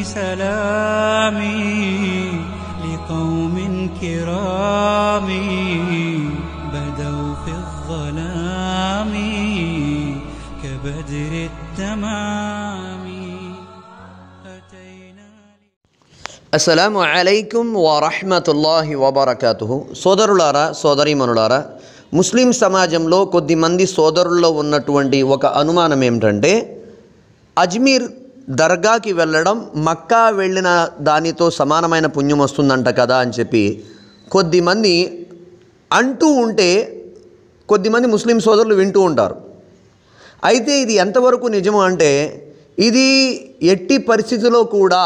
سلامي لقوم كرام بدوا في الظلام كبدر التمام أتينا అస్సలాము అలైకుం వరహమతుల్లాహి వబర్కాతుహు సోదరులారా సోదరీమణులారా ముస్లిం సమాజంలో కొద్దిమంది సోదరుల్లో ఉన్నటువంటి ఒక అనుమానం ఏమిటంటే అజ్మీర్ దర్గాకి వెళ్ళడం మక్కా వెళ్ళిన దానితో సమానమైన పుణ్యం వస్తుందంట కదా అని చెప్పి కొద్దిమంది అంటూ ఉంటే కొద్దిమంది ముస్లిం సోదరులు వింటూ ఉంటారు అయితే ఇది ఎంతవరకు నిజము అంటే ఇది ఎట్టి పరిస్థితిలో కూడా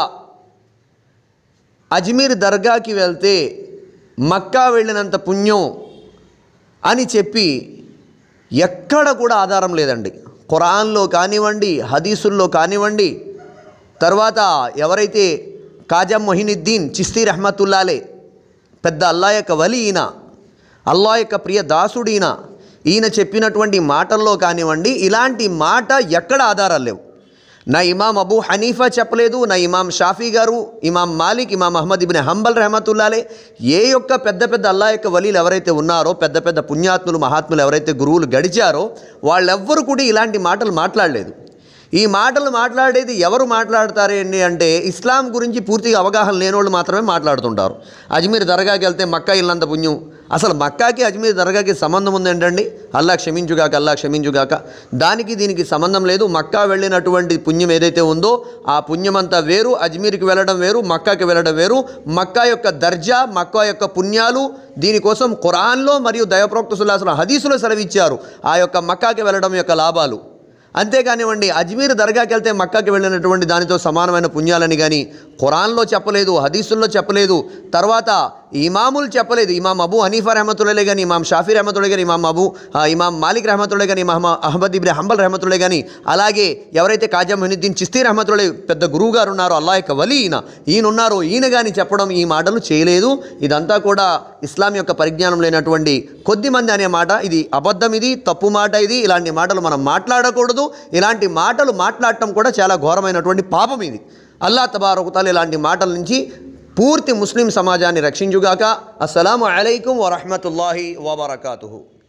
అజ్మీర్ దర్గాకి వెళ్తే మక్కా వెళ్ళినంత పుణ్యం అని చెప్పి ఎక్కడ కూడా ఆధారం లేదండి ఖురాన్లో కానివ్వండి హదీసుల్లో కానివ్వండి తర్వాత ఎవరైతే కాజా మొహినుద్దీన్ చిస్తీ రహమతుల్లాలే పెద్ద అల్లా యొక్క వలి ఈయన అల్లా యొక్క ప్రియ దాసుడు ఈయన ఈయన చెప్పినటువంటి మాటల్లో కానివ్వండి ఇలాంటి మాట ఎక్కడ ఆధారాలు లేవు నా ఇమాం అబూ హనీఫా చెప్పలేదు నా ఇమాం షాఫీ గారు ఇమాం మాలిక్ ఇమాం అహ్మద్ ఇబిన్ హంబల్ రహమతుల్లాలే ఏ యొక్క పెద్ద పెద్ద అల్లా యొక్క వలీలు ఎవరైతే ఉన్నారో పెద్ద పెద్ద పుణ్యాత్ములు మహాత్ములు ఎవరైతే గురువులు గడిచారో వాళ్ళెవ్వరు కూడా ఇలాంటి మాటలు మాట్లాడలేదు ఈ మాటలు మాట్లాడేది ఎవరు మాట్లాడతారండి అంటే ఇస్లాం గురించి పూర్తిగా అవగాహన లేనోళ్ళు మాత్రమే మాట్లాడుతుంటారు అజ్మీర్ దర్గాకి వెళ్తే మక్కా ఇల్లంత పుణ్యం అసలు మక్కాకి అజ్మీర్ దర్గాకి సంబంధం ఉందేంటండి అల్లా క్షమించుగాక అల్లా క్షమించుగాక దానికి దీనికి సంబంధం లేదు మక్కా వెళ్ళినటువంటి పుణ్యం ఏదైతే ఉందో ఆ పుణ్యం అంతా వేరు అజ్మీర్కి వెళ్ళడం వేరు మక్కాకి వెళ్ళడం వేరు మక్కా యొక్క దర్జా మక్కా యొక్క పుణ్యాలు దీనికోసం ఖురాన్లో మరియు దైవప్రోక్త సుల్లాసుల హదీసులో సెలవిచ్చారు ఆ యొక్క మక్కాకి వెళ్ళడం యొక్క లాభాలు అంతేకానివ్వండి అజ్మీర్ దర్గాకి వెళ్తే మక్కాకి వెళ్ళినటువంటి దానితో సమానమైన పుణ్యాలని కానీ ఖురాన్లో చెప్పలేదు హదీసుల్లో చెప్పలేదు తర్వాత ఇమాములు చెప్పలేదు ఇమాం అబూ హనీఫా రహమతుల్లే కానీ ఇమాం షాఫీ రహమతుల్లే కానీ ఇమాం అబూ ఆ, ఇమాం మాలిక్ రహమతుల్లే కానీ ఇమాం అహ్మద్ ఇబ్రి హంబల్ రహమతుల్లే కానీ అలాగే ఎవరైతే కాజా మొహినుద్దీన్ చిస్తీ రహమతుల్లే పెద్ద గురువు గారు ఉన్నారో అల్లా యొక్క వలి ఈయన ఈయన ఉన్నారో ఈయన కానీ చెప్పడం ఈ మాటలు చేయలేదు ఇదంతా కూడా ఇస్లాం యొక్క పరిజ్ఞానం లేనటువంటి కొద్దిమంది అనే మాట ఇది అబద్ధం ఇది తప్పు మాట ఇది ఇలాంటి మాటలు మనం మాట్లాడకూడదు ఇలాంటి మాటలు మాట్లాడటం కూడా చాలా ఘోరమైనటువంటి పాపం ఇది అల్లా తబారకుతాలు ఇలాంటి మాటల నుంచి పూర్తి ముస్లిం సమాజాన్ని రక్షించుగాక అస్సలాము అలైకుం వరహమతుల్లాహి వబర్కాతుహు